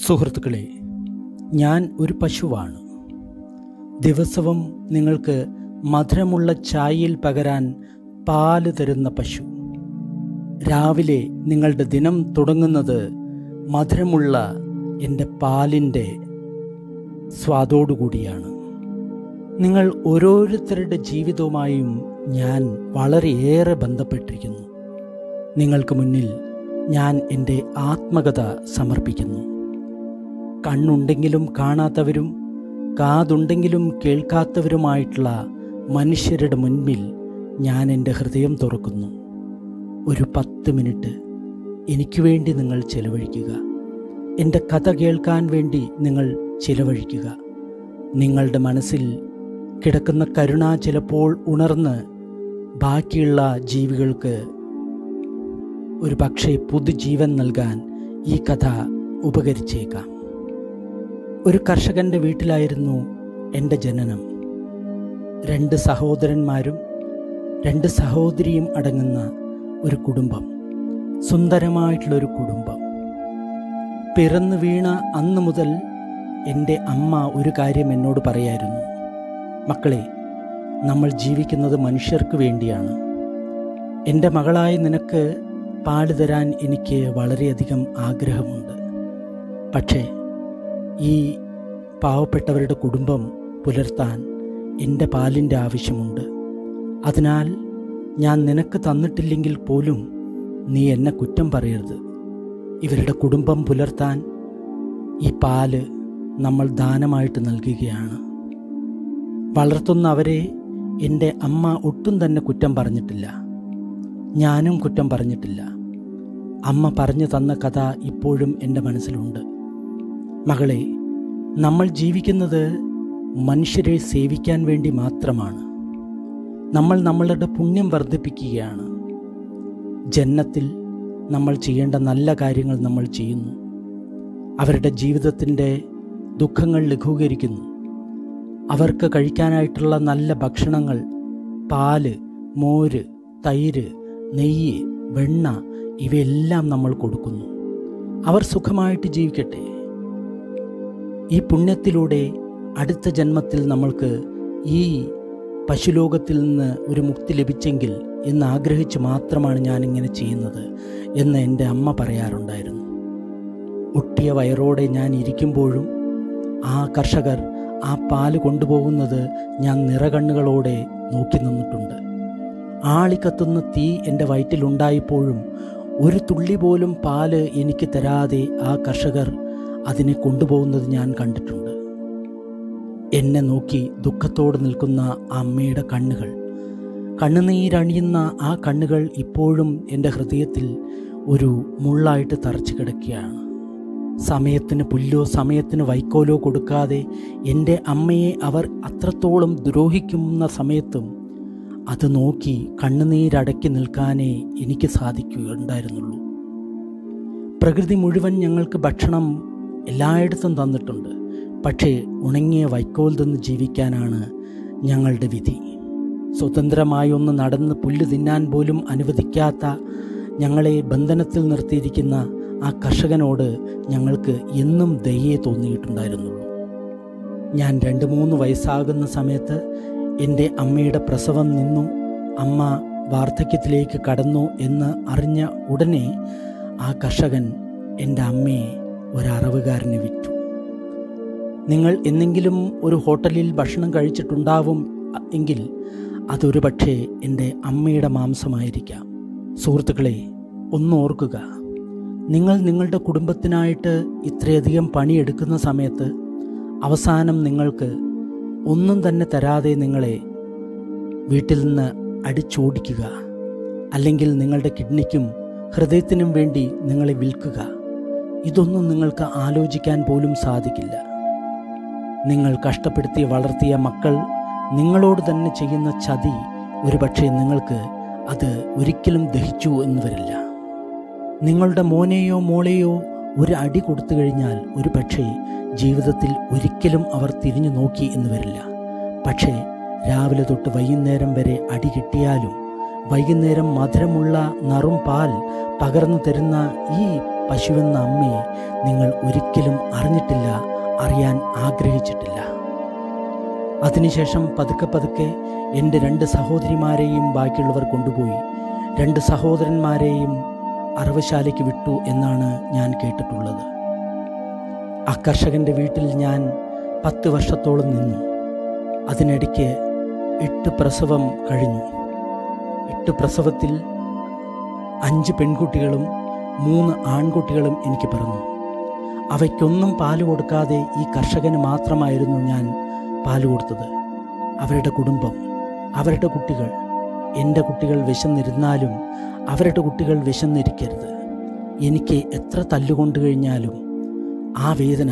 സുഹൃത്തുക്കളെ ഞാൻ ഒരു പശുവാണ് ദിവസവും നിങ്ങൾക്ക് മധുരമുള്ള ചായയിൽ പകരാൻ പാല് തരുന്ന പശു രാവിലെ നിങ്ങളുടെ ദിനം തുടങ്ങുന്നത് മധുരമുള്ള എൻ്റെ പാലിൻ്റെ സ്വാദോടുകൂടിയാണ് നിങ്ങൾ ഓരോരുത്തരുടെ ജീവിതവുമായും ഞാൻ വളരെയേറെ ബന്ധപ്പെട്ടിരിക്കുന്നു നിങ്ങൾക്ക് മുന്നിൽ ഞാൻ എൻ്റെ ആത്മകഥ സമർപ്പിക്കുന്നു കണ്ണുണ്ടെങ്കിലും കാണാത്തവരും കാതുണ്ടെങ്കിലും കേൾക്കാത്തവരുമായിട്ടുള്ള മനുഷ്യരുടെ മുൻപിൽ ഞാൻ എൻ്റെ ഹൃദയം തുറക്കുന്നു ഒരു പത്ത് മിനിറ്റ് എനിക്ക് വേണ്ടി നിങ്ങൾ ചിലവഴിക്കുക എൻ്റെ കഥ കേൾക്കാൻ വേണ്ടി നിങ്ങൾ ചിലവഴിക്കുക നിങ്ങളുടെ മനസ്സിൽ കിടക്കുന്ന കരുണ ചിലപ്പോൾ ഉണർന്ന് ബാക്കിയുള്ള ജീവികൾക്ക് ഒരു പക്ഷേ പുതുജീവൻ നൽകാൻ ഈ കഥ ഉപകരിച്ചേക്കാം ഒരു കർഷകൻ്റെ വീട്ടിലായിരുന്നു എൻ്റെ ജനനം രണ്ട് സഹോദരന്മാരും രണ്ട് സഹോദരിയും അടങ്ങുന്ന ഒരു കുടുംബം സുന്ദരമായിട്ടുള്ളൊരു കുടുംബം പിറന്നു വീണ അന്ന് മുതൽ എൻ്റെ അമ്മ ഒരു കാര്യം എന്നോട് പറയായിരുന്നു മക്കളെ നമ്മൾ ജീവിക്കുന്നത് മനുഷ്യർക്ക് വേണ്ടിയാണ് എൻ്റെ മകളായ നിനക്ക് പാല് തരാൻ എനിക്ക് വളരെയധികം ആഗ്രഹമുണ്ട് പക്ഷേ ഈ പാവപ്പെട്ടവരുടെ കുടുംബം പുലർത്താൻ എൻ്റെ പാലിൻ്റെ ആവശ്യമുണ്ട് അതിനാൽ ഞാൻ നിനക്ക് തന്നിട്ടില്ലെങ്കിൽ പോലും നീ എന്നെ കുറ്റം പറയരുത് ഇവരുടെ കുടുംബം പുലർത്താൻ ഈ പാല് നമ്മൾ ദാനമായിട്ട് നൽകുകയാണ് വളർത്തുന്ന അവരെ എൻ്റെ അമ്മ ഒട്ടും തന്നെ കുറ്റം പറഞ്ഞിട്ടില്ല ഞാനും കുറ്റം പറഞ്ഞിട്ടില്ല അമ്മ പറഞ്ഞു തന്ന കഥ ഇപ്പോഴും എൻ്റെ മനസ്സിലുണ്ട് മകളെ നമ്മൾ ജീവിക്കുന്നത് മനുഷ്യരെ സേവിക്കാൻ വേണ്ടി മാത്രമാണ് നമ്മൾ നമ്മളുടെ പുണ്യം വർദ്ധിപ്പിക്കുകയാണ് ജന്നത്തിൽ നമ്മൾ ചെയ്യേണ്ട നല്ല കാര്യങ്ങൾ നമ്മൾ ചെയ്യുന്നു അവരുടെ ജീവിതത്തിൻ്റെ ദുഃഖങ്ങൾ ലഘൂകരിക്കുന്നു അവർക്ക് കഴിക്കാനായിട്ടുള്ള നല്ല ഭക്ഷണങ്ങൾ പാല് മോര് തൈര് നെയ്യ് വെണ്ണ ഇവയെല്ലാം നമ്മൾ കൊടുക്കുന്നു അവർ സുഖമായിട്ട് ജീവിക്കട്ടെ ഈ പുണ്യത്തിലൂടെ അടുത്ത ജന്മത്തിൽ നമ്മൾക്ക് ഈ പശുലോകത്തിൽ നിന്ന് ഒരു മുക്തി ലഭിച്ചെങ്കിൽ എന്ന് ആഗ്രഹിച്ച് മാത്രമാണ് ഞാനിങ്ങനെ ചെയ്യുന്നത് എന്ന് എൻ്റെ അമ്മ പറയാറുണ്ടായിരുന്നു ഒട്ടിയ വയറോടെ ഞാൻ ഇരിക്കുമ്പോഴും ആ കർഷകർ ആ പാല് കൊണ്ടുപോകുന്നത് ഞാൻ നിറകണ്ണുകളോടെ നോക്കി നിന്നിട്ടുണ്ട് ആളിക്കത്തുന്ന തീ എൻ്റെ വയറ്റിലുണ്ടായപ്പോഴും ഒരു തുള്ളി പോലും പാല് എനിക്ക് തരാതെ ആ കർഷകർ അതിനെ കൊണ്ടുപോകുന്നത് ഞാൻ കണ്ടിട്ടുണ്ട് എന്നെ നോക്കി ദുഃഖത്തോടെ നിൽക്കുന്ന ആ അമ്മയുടെ കണ്ണുകൾ കണ്ണുനീരണിയുന്ന ആ കണ്ണുകൾ ഇപ്പോഴും എൻ്റെ ഹൃദയത്തിൽ ഒരു മുള്ളായിട്ട് തറച്ചു കിടക്കുകയാണ് സമയത്തിന് പുല്ലോ സമയത്തിന് വൈക്കോലോ കൊടുക്കാതെ എൻ്റെ അമ്മയെ അവർ അത്രത്തോളം ദ്രോഹിക്കുന്ന സമയത്തും അത് നോക്കി കണ്ണുനീരടക്കി നിൽക്കാനേ എനിക്ക് സാധിക്കുകയുണ്ടായിരുന്നുള്ളൂ പ്രകൃതി മുഴുവൻ ഞങ്ങൾക്ക് ഭക്ഷണം എല്ലായിടത്തും തന്നിട്ടുണ്ട് പക്ഷേ ഉണങ്ങിയ വൈക്കോൽ തിന്ന് ജീവിക്കാനാണ് ഞങ്ങളുടെ വിധി സ്വതന്ത്രമായി ഒന്ന് നടന്ന് പുല്ല് തിന്നാൻ പോലും അനുവദിക്കാത്ത ഞങ്ങളെ ബന്ധനത്തിൽ നിർത്തിയിരിക്കുന്ന ആ കർഷകനോട് ഞങ്ങൾക്ക് എന്നും ദയ്യേ തോന്നിയിട്ടുണ്ടായിരുന്നുള്ളൂ ഞാൻ രണ്ട് മൂന്ന് വയസ്സാകുന്ന സമയത്ത് എൻ്റെ അമ്മയുടെ പ്രസവം നിന്നു അമ്മ വാർദ്ധക്യത്തിലേക്ക് കടന്നു എന്ന് അറിഞ്ഞ ഉടനെ ആ കർഷകൻ എൻ്റെ അമ്മയെ ഒരറവുകാരന് വിറ്റു നിങ്ങൾ എന്നെങ്കിലും ഒരു ഹോട്ടലിൽ ഭക്ഷണം കഴിച്ചിട്ടുണ്ടാവും എങ്കിൽ അതൊരു പക്ഷേ എൻ്റെ അമ്മയുടെ മാംസമായിരിക്കാം സുഹൃത്തുക്കളെ ഒന്ന് ഓർക്കുക നിങ്ങൾ നിങ്ങളുടെ കുടുംബത്തിനായിട്ട് ഇത്രയധികം പണിയെടുക്കുന്ന സമയത്ത് അവസാനം നിങ്ങൾക്ക് ഒന്നും തന്നെ തരാതെ നിങ്ങളെ വീട്ടിൽ നിന്ന് അടിച്ചോടിക്കുക അല്ലെങ്കിൽ നിങ്ങളുടെ കിഡ്നിക്കും ഹൃദയത്തിനും വേണ്ടി നിങ്ങളെ വിൽക്കുക ഇതൊന്നും നിങ്ങൾക്ക് ആലോചിക്കാൻ പോലും സാധിക്കില്ല നിങ്ങൾ കഷ്ടപ്പെടുത്തി വളർത്തിയ മക്കൾ നിങ്ങളോട് തന്നെ ചെയ്യുന്ന ചതി ഒരുപക്ഷെ നിങ്ങൾക്ക് അത് ഒരിക്കലും ദഹിച്ചു എന്ന് വരില്ല നിങ്ങളുടെ മോനെയോ മോളെയോ ഒരു അടി കൊടുത്തു കഴിഞ്ഞാൽ ഒരു പക്ഷേ ജീവിതത്തിൽ ഒരിക്കലും അവർ തിരിഞ്ഞു നോക്കി എന്ന് വരില്ല പക്ഷേ രാവിലെ തൊട്ട് വൈകുന്നേരം വരെ അടി കിട്ടിയാലും വൈകുന്നേരം മധുരമുള്ള നറും പാൽ പകർന്നു തരുന്ന ഈ പശുവെന്ന അമ്മയെ നിങ്ങൾ ഒരിക്കലും അറിഞ്ഞിട്ടില്ല അറിയാൻ ആഗ്രഹിച്ചിട്ടില്ല അതിനുശേഷം പതുക്കെ പതുക്കെ എൻ്റെ രണ്ട് സഹോദരിമാരെയും ബാക്കിയുള്ളവർ കൊണ്ടുപോയി രണ്ട് സഹോദരന്മാരെയും അറവശാലയ്ക്ക് വിട്ടു എന്നാണ് ഞാൻ കേട്ടിട്ടുള്ളത് ആ കർഷകൻ്റെ വീട്ടിൽ ഞാൻ പത്ത് വർഷത്തോളം നിന്നു അതിനിടയ്ക്ക് എട്ട് പ്രസവം കഴിഞ്ഞു എട്ട് പ്രസവത്തിൽ അഞ്ച് പെൺകുട്ടികളും മൂന്ന് ആൺകുട്ടികളും എനിക്ക് പിറന്നു അവയ്ക്കൊന്നും പാല് കൊടുക്കാതെ ഈ കർഷകന് മാത്രമായിരുന്നു ഞാൻ പാല് കൊടുത്തത് അവരുടെ കുടുംബം അവരുടെ കുട്ടികൾ എൻ്റെ കുട്ടികൾ വിശന്നിരുന്നാലും അവരുടെ കുട്ടികൾ വിശന്നിരിക്കരുത് എനിക്ക് എത്ര തല്ലുകൊണ്ടു കഴിഞ്ഞാലും ആ വേദന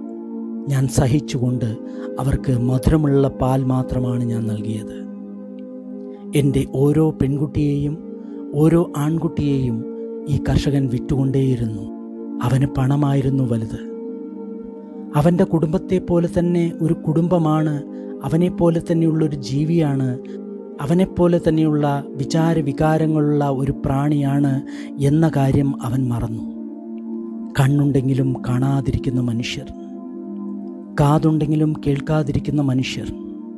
ഞാൻ സഹിച്ചുകൊണ്ട് അവർക്ക് മധുരമുള്ള പാൽ മാത്രമാണ് ഞാൻ നൽകിയത് എൻ്റെ ഓരോ പെൺകുട്ടിയെയും ഓരോ ആൺകുട്ടിയെയും ഈ കർഷകൻ വിറ്റുകൊണ്ടേയിരുന്നു അവന് പണമായിരുന്നു വലുത് അവൻ്റെ കുടുംബത്തെ പോലെ തന്നെ ഒരു കുടുംബമാണ് അവനെപ്പോലെ തന്നെയുള്ളൊരു ജീവിയാണ് അവനെപ്പോലെ തന്നെയുള്ള വിചാര വികാരങ്ങളുള്ള ഒരു പ്രാണിയാണ് എന്ന കാര്യം അവൻ മറന്നു കണ്ണുണ്ടെങ്കിലും കാണാതിരിക്കുന്ന മനുഷ്യർ കാതുണ്ടെങ്കിലും കേൾക്കാതിരിക്കുന്ന മനുഷ്യർ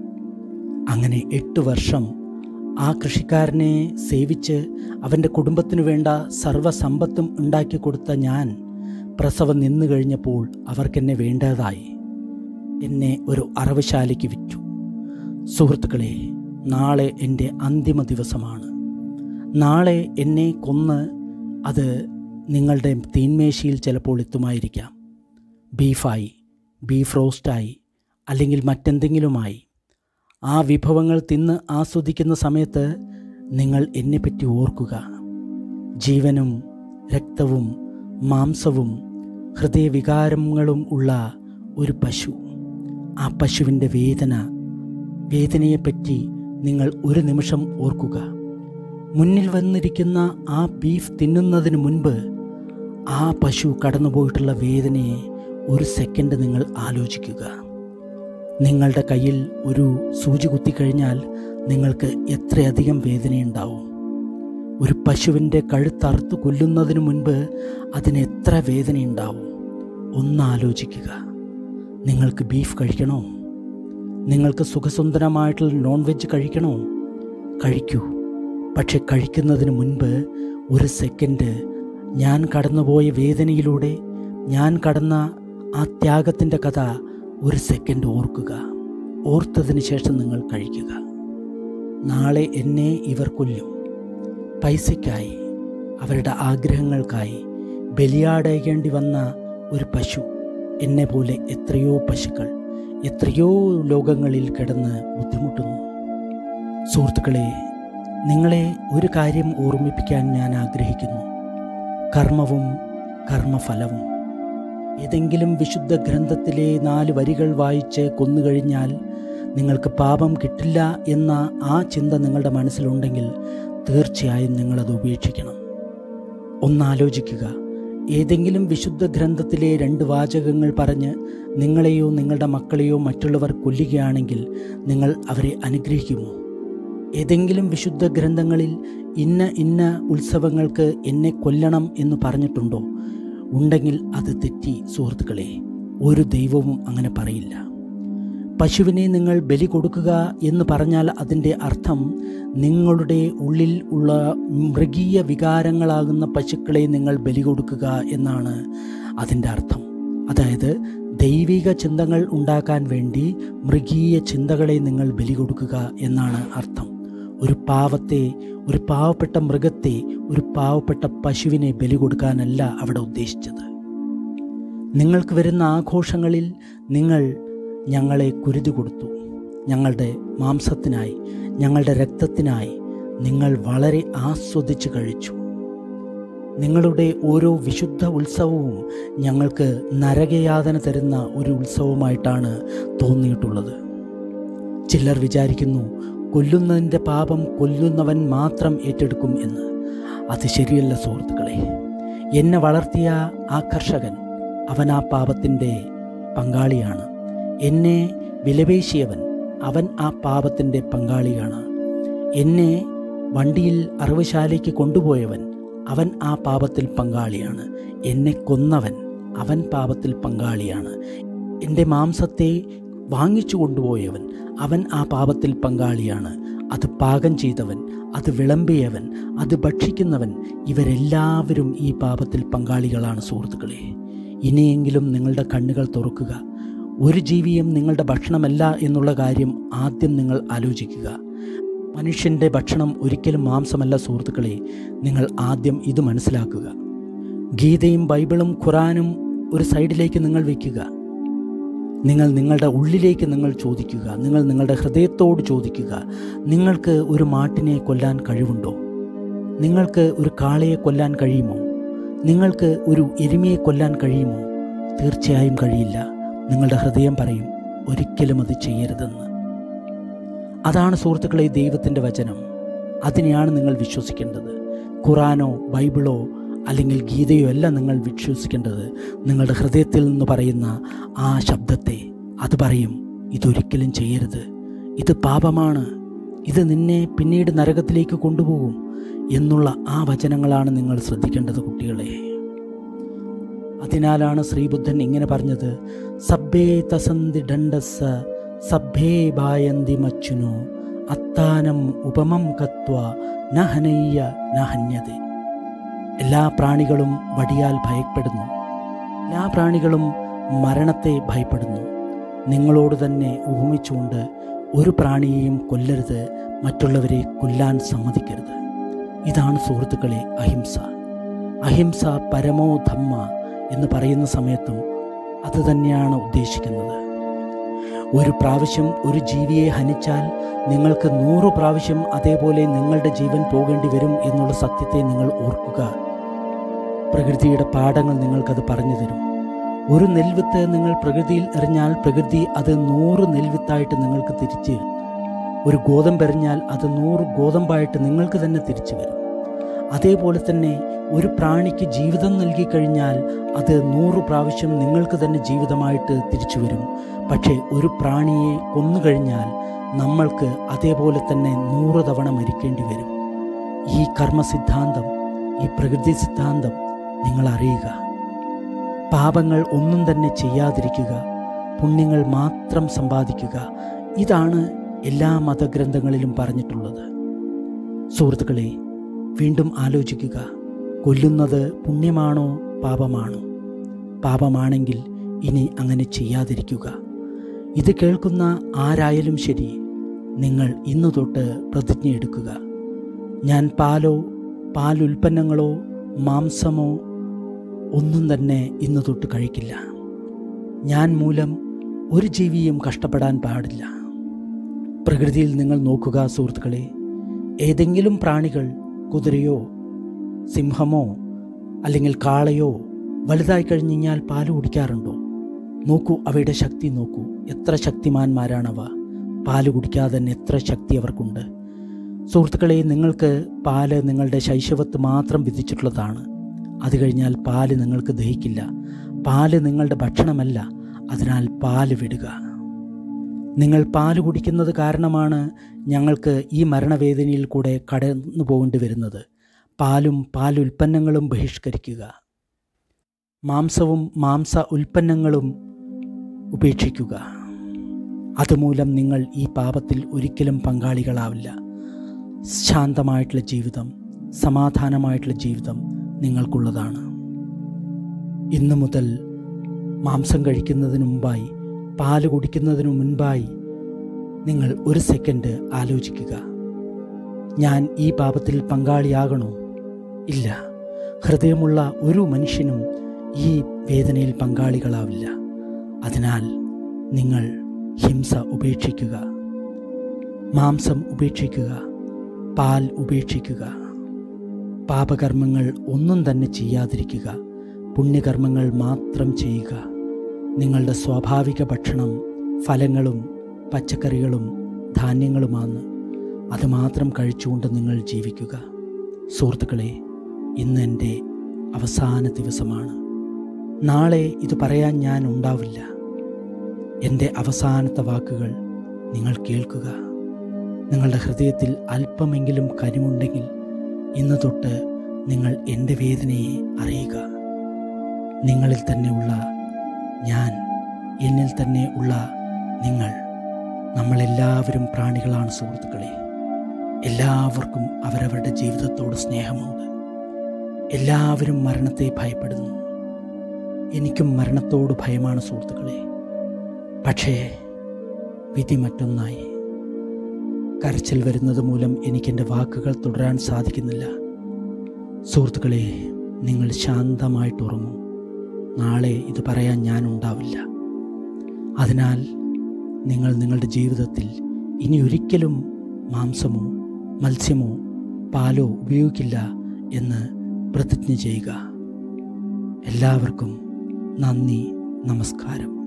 അങ്ങനെ എട്ട് വർഷം ആ കൃഷിക്കാരനെ സേവിച്ച് അവൻ്റെ കുടുംബത്തിനു വേണ്ട സർവ്വസമ്പത്തും ഉണ്ടാക്കി കൊടുത്ത ഞാൻ പ്രസവം നിന്നു കഴിഞ്ഞപ്പോൾ അവർക്കെന്നെ വേണ്ടതായി എന്നെ ഒരു അറവശാലയ്ക്ക് വിറ്റു സുഹൃത്തുക്കളെ നാളെ എൻ്റെ അന്തിമ ദിവസമാണ് നാളെ എന്നെ കൊന്ന് അത് നിങ്ങളുടെ തീന്മേശയിൽ ചിലപ്പോൾ എത്തുമായിരിക്കാം ബീഫായി ബീഫ് റോസ്റ്റായി അല്ലെങ്കിൽ മറ്റെന്തെങ്കിലുമായി ആ വിഭവങ്ങൾ തിന്ന് ആസ്വദിക്കുന്ന സമയത്ത് നിങ്ങൾ എന്നെപ്പറ്റി ഓർക്കുക ജീവനും രക്തവും മാംസവും ഹൃദയവികാരങ്ങളും ഉള്ള ഒരു പശു ആ പശുവിൻ്റെ വേദന വേദനയെപ്പറ്റി നിങ്ങൾ ഒരു നിമിഷം ഓർക്കുക മുന്നിൽ വന്നിരിക്കുന്ന ആ ബീഫ് തിന്നുന്നതിന് മുൻപ് ആ പശു കടന്നുപോയിട്ടുള്ള വേദനയെ ഒരു സെക്കൻഡ് നിങ്ങൾ ആലോചിക്കുക നിങ്ങളുടെ കയ്യിൽ ഒരു സൂചി കുത്തിക്കഴിഞ്ഞാൽ നിങ്ങൾക്ക് എത്രയധികം വേദനയുണ്ടാവും ഒരു പശുവിൻ്റെ കഴുത്തറുത്ത് കൊല്ലുന്നതിന് മുൻപ് അതിന് എത്ര വേദനയുണ്ടാവും ഒന്നാലോചിക്കുക നിങ്ങൾക്ക് ബീഫ് കഴിക്കണോ നിങ്ങൾക്ക് സുഖസുന്ദരമായിട്ടുള്ള നോൺ വെജ് കഴിക്കണോ കഴിക്കൂ പക്ഷെ കഴിക്കുന്നതിന് മുൻപ് ഒരു സെക്കൻഡ് ഞാൻ കടന്നുപോയ വേദനയിലൂടെ ഞാൻ കടന്ന ആ ത്യാഗത്തിൻ്റെ കഥ ഒരു സെക്കൻഡ് ഓർക്കുക ഓർത്തതിന് ശേഷം നിങ്ങൾ കഴിക്കുക നാളെ എന്നെ ഇവർ കൊല്ലും പൈസയ്ക്കായി അവരുടെ ആഗ്രഹങ്ങൾക്കായി ബലിയാടേക്കേണ്ടി വന്ന ഒരു പശു എന്നെ പോലെ എത്രയോ പശുക്കൾ എത്രയോ ലോകങ്ങളിൽ കിടന്ന് ബുദ്ധിമുട്ടുന്നു സുഹൃത്തുക്കളെ നിങ്ങളെ ഒരു കാര്യം ഓർമ്മിപ്പിക്കാൻ ഞാൻ ആഗ്രഹിക്കുന്നു കർമ്മവും കർമ്മഫലവും ഏതെങ്കിലും വിശുദ്ധ ഗ്രന്ഥത്തിലെ നാല് വരികൾ വായിച്ച് കൊന്നുകഴിഞ്ഞാൽ നിങ്ങൾക്ക് പാപം കിട്ടില്ല എന്ന ആ ചിന്ത നിങ്ങളുടെ മനസ്സിലുണ്ടെങ്കിൽ തീർച്ചയായും നിങ്ങളത് ഉപേക്ഷിക്കണം ഒന്നാലോചിക്കുക ഏതെങ്കിലും വിശുദ്ധ ഗ്രന്ഥത്തിലെ രണ്ട് വാചകങ്ങൾ പറഞ്ഞ് നിങ്ങളെയോ നിങ്ങളുടെ മക്കളെയോ മറ്റുള്ളവർ കൊല്ലുകയാണെങ്കിൽ നിങ്ങൾ അവരെ അനുഗ്രഹിക്കുമോ ഏതെങ്കിലും വിശുദ്ധ ഗ്രന്ഥങ്ങളിൽ ഇന്ന ഇന്ന ഉത്സവങ്ങൾക്ക് എന്നെ കൊല്ലണം എന്ന് പറഞ്ഞിട്ടുണ്ടോ ഉണ്ടെങ്കിൽ അത് തെറ്റി സുഹൃത്തുക്കളെ ഒരു ദൈവവും അങ്ങനെ പറയില്ല പശുവിനെ നിങ്ങൾ ബലി കൊടുക്കുക എന്ന് പറഞ്ഞാൽ അതിൻ്റെ അർത്ഥം നിങ്ങളുടെ ഉള്ളിൽ ഉള്ള മൃഗീയ വികാരങ്ങളാകുന്ന പശുക്കളെ നിങ്ങൾ ബലി കൊടുക്കുക എന്നാണ് അതിൻ്റെ അർത്ഥം അതായത് ദൈവിക ചിന്തകൾ ഉണ്ടാക്കാൻ വേണ്ടി മൃഗീയ ചിന്തകളെ നിങ്ങൾ ബലി കൊടുക്കുക എന്നാണ് അർത്ഥം ഒരു പാവത്തെ ഒരു പാവപ്പെട്ട മൃഗത്തെ ഒരു പാവപ്പെട്ട പശുവിനെ ബലി കൊടുക്കാനല്ല അവിടെ ഉദ്ദേശിച്ചത് നിങ്ങൾക്ക് വരുന്ന ആഘോഷങ്ങളിൽ നിങ്ങൾ ഞങ്ങളെ കുരുതി കൊടുത്തു ഞങ്ങളുടെ മാംസത്തിനായി ഞങ്ങളുടെ രക്തത്തിനായി നിങ്ങൾ വളരെ ആസ്വദിച്ച് കഴിച്ചു നിങ്ങളുടെ ഓരോ വിശുദ്ധ ഉത്സവവും ഞങ്ങൾക്ക് നരകയാതന തരുന്ന ഒരു ഉത്സവമായിട്ടാണ് തോന്നിയിട്ടുള്ളത് ചിലർ വിചാരിക്കുന്നു കൊല്ലുന്നതിൻ്റെ പാപം കൊല്ലുന്നവൻ മാത്രം ഏറ്റെടുക്കും എന്ന് അത് ശരിയല്ല സുഹൃത്തുക്കളെ എന്നെ വളർത്തിയ ആ കർഷകൻ അവൻ ആ പാപത്തിൻ്റെ പങ്കാളിയാണ് എന്നെ വിലപേശിയവൻ അവൻ ആ പാപത്തിൻ്റെ പങ്കാളിയാണ് എന്നെ വണ്ടിയിൽ അറവുശാലയ്ക്ക് കൊണ്ടുപോയവൻ അവൻ ആ പാപത്തിൽ പങ്കാളിയാണ് എന്നെ കൊന്നവൻ അവൻ പാപത്തിൽ പങ്കാളിയാണ് എൻ്റെ മാംസത്തെ വാങ്ങിച്ചു കൊണ്ടുപോയവൻ അവൻ ആ പാപത്തിൽ പങ്കാളിയാണ് അത് പാകം ചെയ്തവൻ അത് വിളമ്പിയവൻ അത് ഭക്ഷിക്കുന്നവൻ ഇവരെല്ലാവരും ഈ പാപത്തിൽ പങ്കാളികളാണ് സുഹൃത്തുക്കളെ ഇനിയെങ്കിലും നിങ്ങളുടെ കണ്ണുകൾ തുറക്കുക ഒരു ജീവിയും നിങ്ങളുടെ ഭക്ഷണമല്ല എന്നുള്ള കാര്യം ആദ്യം നിങ്ങൾ ആലോചിക്കുക മനുഷ്യൻ്റെ ഭക്ഷണം ഒരിക്കലും മാംസമല്ല സുഹൃത്തുക്കളെ നിങ്ങൾ ആദ്യം ഇത് മനസ്സിലാക്കുക ഗീതയും ബൈബിളും ഖുറാനും ഒരു സൈഡിലേക്ക് നിങ്ങൾ വയ്ക്കുക നിങ്ങൾ നിങ്ങളുടെ ഉള്ളിലേക്ക് നിങ്ങൾ ചോദിക്കുക നിങ്ങൾ നിങ്ങളുടെ ഹൃദയത്തോട് ചോദിക്കുക നിങ്ങൾക്ക് ഒരു മാട്ടിനെ കൊല്ലാൻ കഴിവുണ്ടോ നിങ്ങൾക്ക് ഒരു കാളയെ കൊല്ലാൻ കഴിയുമോ നിങ്ങൾക്ക് ഒരു എരുമയെ കൊല്ലാൻ കഴിയുമോ തീർച്ചയായും കഴിയില്ല നിങ്ങളുടെ ഹൃദയം പറയും ഒരിക്കലും അത് ചെയ്യരുതെന്ന് അതാണ് സുഹൃത്തുക്കളെ ദൈവത്തിൻ്റെ വചനം അതിനെയാണ് നിങ്ങൾ വിശ്വസിക്കേണ്ടത് ഖുറാനോ ബൈബിളോ അല്ലെങ്കിൽ ഗീതയോ അല്ല നിങ്ങൾ വിശ്വസിക്കേണ്ടത് നിങ്ങളുടെ ഹൃദയത്തിൽ നിന്ന് പറയുന്ന ആ ശബ്ദത്തെ അത് പറയും ഇതൊരിക്കലും ചെയ്യരുത് ഇത് പാപമാണ് ഇത് നിന്നെ പിന്നീട് നരകത്തിലേക്ക് കൊണ്ടുപോകും എന്നുള്ള ആ വചനങ്ങളാണ് നിങ്ങൾ ശ്രദ്ധിക്കേണ്ടത് കുട്ടികളെ അതിനാലാണ് ശ്രീബുദ്ധൻ ഇങ്ങനെ പറഞ്ഞത് സബ്ബേ തസന്തി ഡണ്ടസ സബ്ബേ ബായന്തി മച്ചുനു അത്താനം ഉപമം കത്വ നഹനയ്യ നഹന്യതേ എല്ലാ പ്രാണികളും വടിയാൽ ഭയപ്പെടുന്നു എല്ലാ പ്രാണികളും മരണത്തെ ഭയപ്പെടുന്നു നിങ്ങളോട് തന്നെ ഉപമിച്ചുകൊണ്ട് ഒരു പ്രാണിയെയും കൊല്ലരുത് മറ്റുള്ളവരെ കൊല്ലാൻ സമ്മതിക്കരുത് ഇതാണ് സുഹൃത്തുക്കളെ അഹിംസ അഹിംസ പരമോ ധമ്മ എന്ന് പറയുന്ന സമയത്തും അത് തന്നെയാണ് ഉദ്ദേശിക്കുന്നത് ഒരു പ്രാവശ്യം ഒരു ജീവിയെ ഹനിച്ചാൽ നിങ്ങൾക്ക് നൂറ് പ്രാവശ്യം അതേപോലെ നിങ്ങളുടെ ജീവൻ പോകേണ്ടി വരും എന്നുള്ള സത്യത്തെ നിങ്ങൾ ഓർക്കുക പ്രകൃതിയുടെ പാഠങ്ങൾ നിങ്ങൾക്കത് പറഞ്ഞു തരും ഒരു നെൽവിത്ത് നിങ്ങൾ പ്രകൃതിയിൽ എറിഞ്ഞാൽ പ്രകൃതി അത് നൂറ് നെൽവിത്തായിട്ട് നിങ്ങൾക്ക് തിരിച്ച് ഒരു ഗോതമ്പ് എറിഞ്ഞാൽ അത് നൂറ് ഗോതമ്പായിട്ട് നിങ്ങൾക്ക് തന്നെ തിരിച്ചു വരും അതേപോലെ തന്നെ ഒരു പ്രാണിക്ക് ജീവിതം നൽകി കഴിഞ്ഞാൽ അത് നൂറ് പ്രാവശ്യം നിങ്ങൾക്ക് തന്നെ ജീവിതമായിട്ട് തിരിച്ചു വരും പക്ഷേ ഒരു പ്രാണിയെ കൊന്നുകഴിഞ്ഞാൽ നമ്മൾക്ക് അതേപോലെ തന്നെ നൂറ് തവണ മരിക്കേണ്ടി വരും ഈ കർമ്മ സിദ്ധാന്തം ഈ പ്രകൃതി സിദ്ധാന്തം നിങ്ങൾ അറിയുക പാപങ്ങൾ ഒന്നും തന്നെ ചെയ്യാതിരിക്കുക പുണ്യങ്ങൾ മാത്രം സമ്പാദിക്കുക ഇതാണ് എല്ലാ മതഗ്രന്ഥങ്ങളിലും പറഞ്ഞിട്ടുള്ളത് സുഹൃത്തുക്കളെ വീണ്ടും ആലോചിക്കുക കൊല്ലുന്നത് പുണ്യമാണോ പാപമാണോ പാപമാണെങ്കിൽ ഇനി അങ്ങനെ ചെയ്യാതിരിക്കുക ഇത് കേൾക്കുന്ന ആരായാലും ശരി നിങ്ങൾ ഇന്നു തൊട്ട് പ്രതിജ്ഞ എടുക്കുക ഞാൻ പാലോ പാലുൽപ്പന്നങ്ങളോ മാംസമോ ഒന്നും തന്നെ ഇന്നു തൊട്ട് കഴിക്കില്ല ഞാൻ മൂലം ഒരു ജീവിയും കഷ്ടപ്പെടാൻ പാടില്ല പ്രകൃതിയിൽ നിങ്ങൾ നോക്കുക സുഹൃത്തുക്കളെ ഏതെങ്കിലും പ്രാണികൾ കുതിരയോ സിംഹമോ അല്ലെങ്കിൽ കാളയോ വലുതായി കഴിഞ്ഞ് കഴിഞ്ഞാൽ പാല് കുടിക്കാറുണ്ടോ നോക്കൂ അവയുടെ ശക്തി നോക്കൂ എത്ര ശക്തിമാന്മാരാണവ പാല് കുടിക്കാതെ തന്നെ എത്ര ശക്തി അവർക്കുണ്ട് സുഹൃത്തുക്കളെ നിങ്ങൾക്ക് പാല് നിങ്ങളുടെ ശൈശവത്ത് മാത്രം വിധിച്ചിട്ടുള്ളതാണ് അത് കഴിഞ്ഞാൽ പാല് നിങ്ങൾക്ക് ദഹിക്കില്ല പാല് നിങ്ങളുടെ ഭക്ഷണമല്ല അതിനാൽ പാല് വിടുക നിങ്ങൾ പാല് കുടിക്കുന്നത് കാരണമാണ് ഞങ്ങൾക്ക് ഈ മരണവേദനയിൽ കൂടെ കടന്നു പോകേണ്ടി വരുന്നത് പാലും പാലുൽപ്പന്നങ്ങളും ബഹിഷ്കരിക്കുക മാംസവും മാംസ ഉൽപ്പന്നങ്ങളും ഉപേക്ഷിക്കുക അതുമൂലം നിങ്ങൾ ഈ പാപത്തിൽ ഒരിക്കലും പങ്കാളികളാവില്ല ശാന്തമായിട്ടുള്ള ജീവിതം സമാധാനമായിട്ടുള്ള ജീവിതം നിങ്ങൾക്കുള്ളതാണ് ഇന്നു മുതൽ മാംസം കഴിക്കുന്നതിന് മുമ്പായി പാല് കുടിക്കുന്നതിനു മുൻപായി നിങ്ങൾ ഒരു സെക്കൻഡ് ആലോചിക്കുക ഞാൻ ഈ പാപത്തിൽ പങ്കാളിയാകണോ ഇല്ല ഹൃദയമുള്ള ഒരു മനുഷ്യനും ഈ വേദനയിൽ പങ്കാളികളാവില്ല അതിനാൽ നിങ്ങൾ ഹിംസ ഉപേക്ഷിക്കുക മാംസം ഉപേക്ഷിക്കുക പാൽ ഉപേക്ഷിക്കുക പാപകർമ്മങ്ങൾ ഒന്നും തന്നെ ചെയ്യാതിരിക്കുക പുണ്യകർമ്മങ്ങൾ മാത്രം ചെയ്യുക നിങ്ങളുടെ സ്വാഭാവിക ഭക്ഷണം ഫലങ്ങളും പച്ചക്കറികളും ധാന്യങ്ങളുമാണ് അത് മാത്രം കഴിച്ചുകൊണ്ട് നിങ്ങൾ ജീവിക്കുക സുഹൃത്തുക്കളെ ഇന്ന് എൻ്റെ അവസാന ദിവസമാണ് നാളെ ഇത് പറയാൻ ഞാൻ ഉണ്ടാവില്ല എൻ്റെ അവസാനത്തെ വാക്കുകൾ നിങ്ങൾ കേൾക്കുക നിങ്ങളുടെ ഹൃദയത്തിൽ അല്പമെങ്കിലും കനിവുണ്ടെങ്കിൽ ഇന്ന് തൊട്ട് നിങ്ങൾ എൻ്റെ വേദനയെ അറിയുക നിങ്ങളിൽ തന്നെയുള്ള ഞാൻ എന്നിൽ തന്നെ ഉള്ള നിങ്ങൾ നമ്മളെല്ലാവരും പ്രാണികളാണ് സുഹൃത്തുക്കളെ എല്ലാവർക്കും അവരവരുടെ ജീവിതത്തോട് സ്നേഹമുണ്ട് എല്ലാവരും മരണത്തെ ഭയപ്പെടുന്നു എനിക്കും മരണത്തോട് ഭയമാണ് സുഹൃത്തുക്കളെ പക്ഷേ വിധി മറ്റൊന്നായി കരച്ചിൽ വരുന്നത് മൂലം എനിക്കെൻ്റെ വാക്കുകൾ തുടരാൻ സാധിക്കുന്നില്ല സുഹൃത്തുക്കളെ നിങ്ങൾ ശാന്തമായിട്ട് ഉറങ്ങൂ നാളെ ഇത് പറയാൻ ഞാൻ ഉണ്ടാവില്ല അതിനാൽ നിങ്ങൾ നിങ്ങളുടെ ജീവിതത്തിൽ ഇനി ഒരിക്കലും മാംസമോ മത്സ്യമോ പാലോ ഉപയോഗിക്കില്ല എന്ന് പ്രതിജ്ഞ ചെയ്യുക എല്ലാവർക്കും നന്ദി നമസ്കാരം